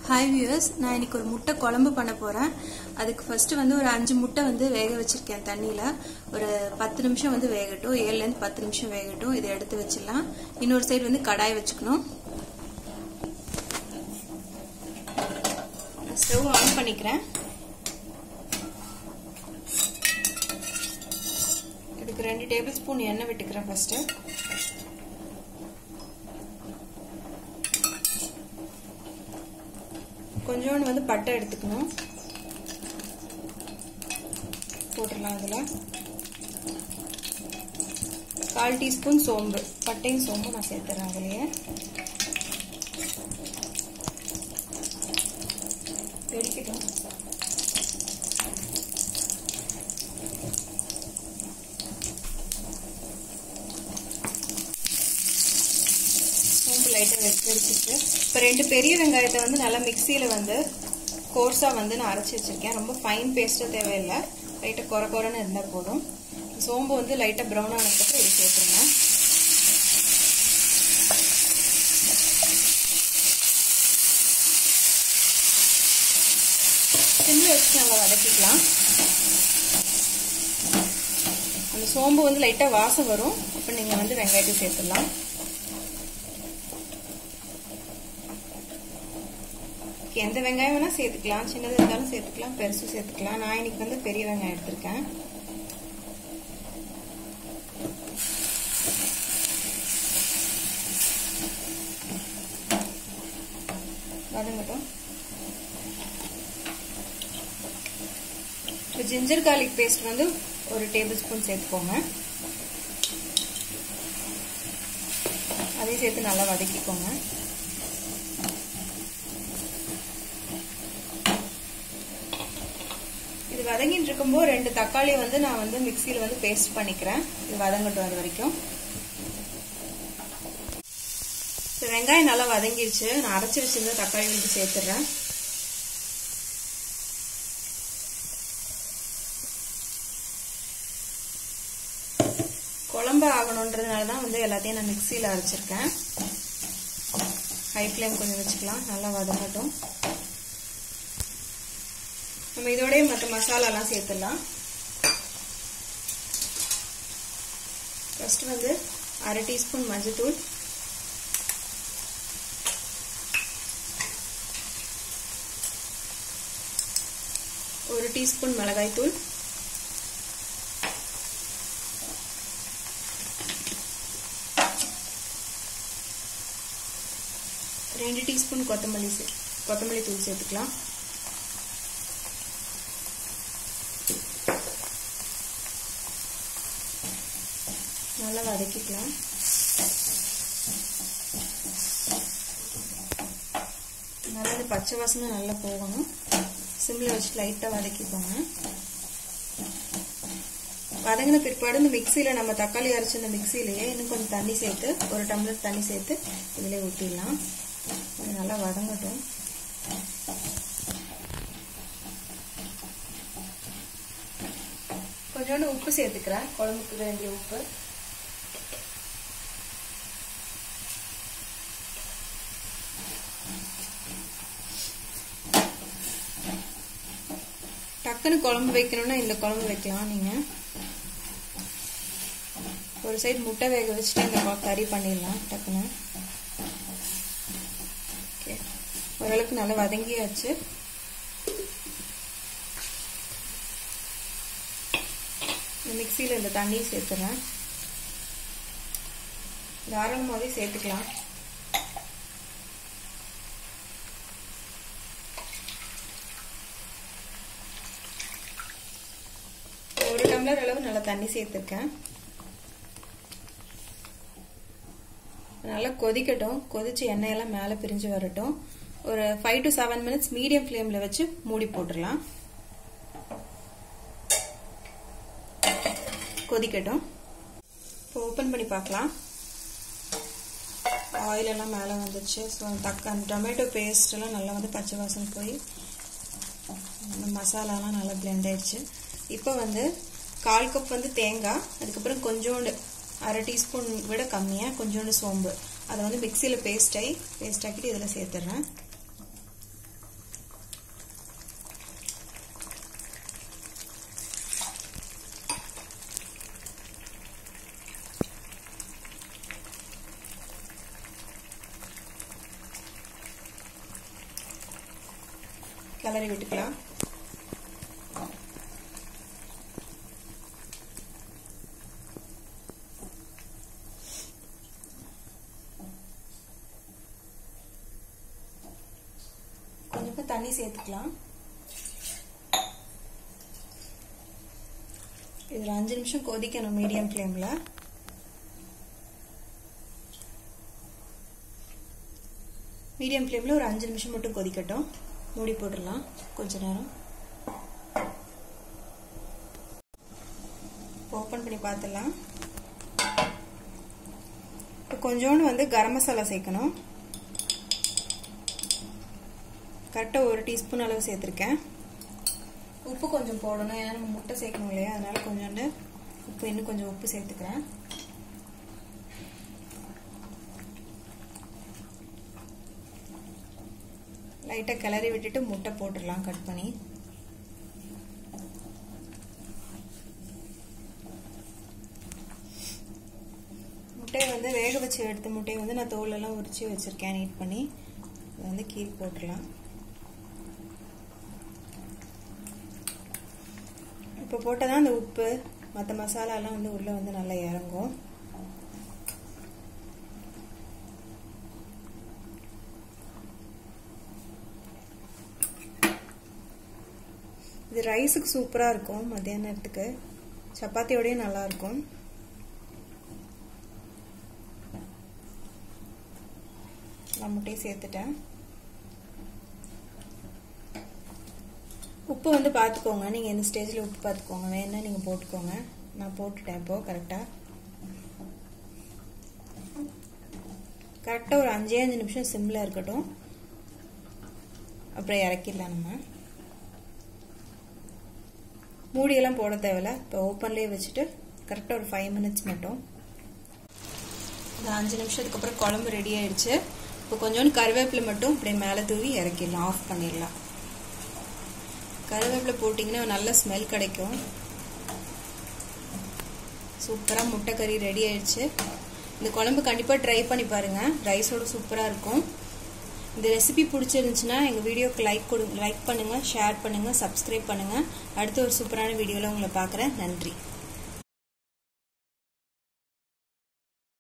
hi viewers நான் இன்னைக்கு ஒரு முட்டை குழம்பு பண்ண போகிறேன் அதுக்கு ஃபர்ஸ்ட் வந்து ஒரு அஞ்சு முட்டை வந்து வேக வச்சிருக்கேன் தண்ணியில் ஒரு பத்து நிமிஷம் வந்து வேகட்டும் ஏழுலேருந்து பத்து நிமிஷம் வேகட்டும் இதை எடுத்து வச்சிடலாம் இன்னொரு சைடு வந்து கடாய் வச்சுக்கணும் ஸ்டவ் ஆன் பண்ணிக்கிறேன் இதுக்கு ரெண்டு டேபிள் ஸ்பூன் எண்ணெய் விட்டுக்கிறேன் ஃபர்ஸ்ட்டு கொஞ்சோண்டு வந்து பட்டை எடுத்துக்கணும் போட்டுடலாம் அதில் கால் டீஸ்பூன் சோம்பு பட்டையும் சோம்பு நான் சேர்த்துறேன் அதுலேயே வெடிக்கட்டும் சோம்பு லைட்டாக வெச்சு வெடிச்சிட்டு இப்போ ரெண்டு பெரிய வெங்காயத்தை வந்து நல்லா மிக்சியில் வந்து கோர்ஸாக வந்து நான் அரைச்சி வச்சுருக்கேன் ரொம்ப ஃபைன் பேஸ்ட்டும் தேவையில்லை லைட்டாக குறை குறைன்னு இருந்தால் போதும் சோம்பு வந்து லைட்டாக ப்ரௌன் ஆனதுக்கப்புறம் இது சேர்த்துருங்க சிம்மில் வச்சு நல்லா வதக்கிக்கலாம் அந்த சோம்பு வந்து லைட்டாக வாசம் வரும் அப்போ நீங்கள் வந்து வெங்காயத்தை சேர்த்துடலாம் எந்த வெங்காயம் வேணால் சேர்த்துக்கலாம் சின்னது இருந்தாலும் சேர்த்துக்கலாம் பெருசும் சேர்த்துக்கலாம் நான் இன்னைக்கு வந்து பெரிய வெங்காயம் எடுத்திருக்கேன் வதங்கட்டும் இப்போ ஜிஞ்சர் கார்லிக் பேஸ்ட் வந்து ஒரு டேபிள் ஸ்பூன் சேர்த்துக்கோங்க அதையும் சேர்த்து நல்லா வதக்கிக்கோங்க இது வதங்கிட்டு இருக்கும்போது ரெண்டு தக்காளியை வந்து நான் வந்து மிக்சியில் வந்து பேஸ்ட் பண்ணிக்கிறேன் இது வதங்கட்டும் அது வரைக்கும் வெங்காயம் நல்லா வதங்கிடுச்சு நான் அரைச்சி வச்சிருந்த தக்காளி வந்து சேர்த்துடுறேன் குழம்பு ஆகணுன்றதுனால தான் வந்து எல்லாத்தையும் நான் மிக்சியில் அரைச்சிருக்கேன் ஹை ஃப்ளேம் கொஞ்சம் வச்சுக்கலாம் நல்லா வதங்கட்டும் நம்ம இதோடய மற்ற மசாலாலாம் சேர்த்துடலாம் ஃபர்ஸ்ட் வந்து அரை டீஸ்பூன் மஞ்சத்தூள் ஒரு டீஸ்பூன் மிளகாய்த்தூள் ரெண்டு டீஸ்பூன் கொத்தமல்லி கொத்தமல்லி தூள் சேர்த்துக்கலாம் நல்லா வதக்கிக்கலாம் நல்லா இது பச்சை வாசனை நல்லா போகணும் சிம்மில் வச்சு லைட்டாக வதக்கிக்கோங்க வதங்கின பிற்பாடு இந்த மிக்சியில் நம்ம தக்காளி அரைச்சி இந்த மிக்சியிலேயே இன்னும் கொஞ்சம் தண்ணி சேர்த்து ஒரு டம்ளர் தண்ணி சேர்த்து இதிலே ஊற்றிடலாம் நல்லா வதங்கட்டும் கொஞ்சோண்டு உப்பு சேர்த்துக்கிறேன் குழம்புக்கு வேண்டிய உப்பு டக்குன்னு குழம்பு வைக்கணும்னா இந்த குழம்பு வைக்கலாம் நீங்கள் ஒரு சைடு முட்டை வேக வச்சுட்டு இந்த கறி பண்ணிடலாம் டக்குன்னு ஓகே ஓரளவுக்கு நல்லா வதங்கியாச்சு இந்த மிக்சியில் இந்த தண்ணியை சேர்த்துறேன் தாராளமாகவே சேர்த்துக்கலாம் ஒரு டம்ளர் அளவு நல்லா தண்ணி சேர்த்துருக்கேன் நல்லா கொதிக்கட்டும் கொதிச்சு எண்ணெயெல்லாம் மேலே பிரிஞ்சு வரட்டும் ஒரு five to seven minutes medium ஃப்ளேமில் வச்சு மூடி போட்டுடலாம் கொதிக்கட்டும் இப்போ ஓப்பன் பண்ணி பார்க்கலாம் ஆயில் எல்லாம் மேலே வந்துச்சு ஸோ தக்க அந்த டொமேட்டோ பேஸ்ட் எல்லாம் நல்லா வந்து பச்சை வாசனை போய் அந்த மசாலாலாம் நல்லா பிளெண்ட் ஆயிடுச்சு இப்போ வந்து கால் கப் வந்து தேங்காய் அதுக்கப்புறம் கொஞ்சோண்டு அரை டீஸ்பூன் விட கம்மியாக கொஞ்சோண்டு சோம்பு அதை வந்து மிக்சியில் பேஸ்ட் ஆகி பேஸ்ட் ஆக்கிட்டு இதில் சேர்த்துட்றேன் கிளறி விட்டுக்கலாம் கொஞ்சம் தண்ணி சேர்த்துக்கலாம் இதில் அஞ்சு நிமிஷம் கொதிக்கணும் மீடியம் ஃப்ளேமில் மீடியம் ஃப்ளேமில் ஒரு அஞ்சு நிமிஷம் மட்டும் கொதிக்கட்டும் மூடி போட்டுடலாம் கொஞ்ச நேரம் ஓப்பன் பண்ணி பார்த்துடலாம் இப்போ கொஞ்சோண்டு வந்து கரம் மசாலா சேர்க்கணும் கரெக்டாக ஒரு டீஸ்பூன் அளவு சேர்த்துருக்கேன் உப்பு கொஞ்சம் போடணும் ஏன்னா நம்ம முட்டை சேர்க்கணும் இல்லையா அதனால கொஞ்சோண்டு உப்பு இன்னும் கொஞ்சம் உப்பு சேர்த்துக்கிறேன் லைட்டாக கிளறி விட்டுட்டு முட்டை போட்டுடலாம் கட் பண்ணி முட்டையை வந்து வேக வச்சு எடுத்த முட்டையை வந்து நான் தோலெல்லாம் உரிச்சு வச்சுருக்கேன் நீட் பண்ணி அதை வந்து கீழ் போட்டுடலாம் இப்போ போட்டால் தான் அந்த உப்பு மற்ற மசாலாலாம் வந்து உள்ளே வந்து நல்லா இறங்கும் இது ரைஸுக்கு சூப்பராக இருக்கும் மத்தியானத்துக்கு சப்பாத்தியோடய நல்லாயிருக்கும் நான் முட்டையை சேர்த்துட்டேன் உப்பு வந்து பார்த்துக்கோங்க நீங்கள் இந்த ஸ்டேஜில் உப்பு பார்த்துக்கோங்க வேணா நீங்கள் போட்டுக்கோங்க நான் போட்டுட்டேன் இப்போ கரெக்டாக கரெக்டாக ஒரு அஞ்சே அஞ்சு நிமிஷம் சிம்மில் இருக்கட்டும் அப்புறம் இறக்கிடலாம் நம்ம மூடியெல்லாம் போட தேவையில்ல இப்போ ஓப்பன்லேயே வச்சுட்டு கரெக்டாக ஒரு ஃபைவ் மினிட்ஸ் மட்டும் இந்த அஞ்சு நிமிஷத்துக்கு அப்புறம் குழம்பு ரெடி ஆயிடுச்சு இப்போ கொஞ்சோண்டு கருவேப்பிலை மட்டும் இப்படியே மேலே தூவி இறக்கிடலாம் ஆஃப் பண்ணிடலாம் கருவேப்பிலை போட்டிங்கன்னா நல்ல ஸ்மெல் கிடைக்கும் சூப்பராக முட்டை கறி ரெடி ஆயிடுச்சு இந்த குழம்பு கண்டிப்பாக ட்ரை பண்ணி பாருங்கள் ரைஸோட சூப்பராக இருக்கும் இந்த ரெசிபி பிடிச்சிருந்துச்சுன்னா எங்கள் வீடியோக்கு லைக் கொடு லைக் பண்ணுங்கள் ஷேர் பண்ணுங்கள் சப்ஸ்கிரைப் பண்ணுங்கள் அடுத்த ஒரு சூப்பரான வீடியோவில் உங்களை பார்க்குறேன் நன்றி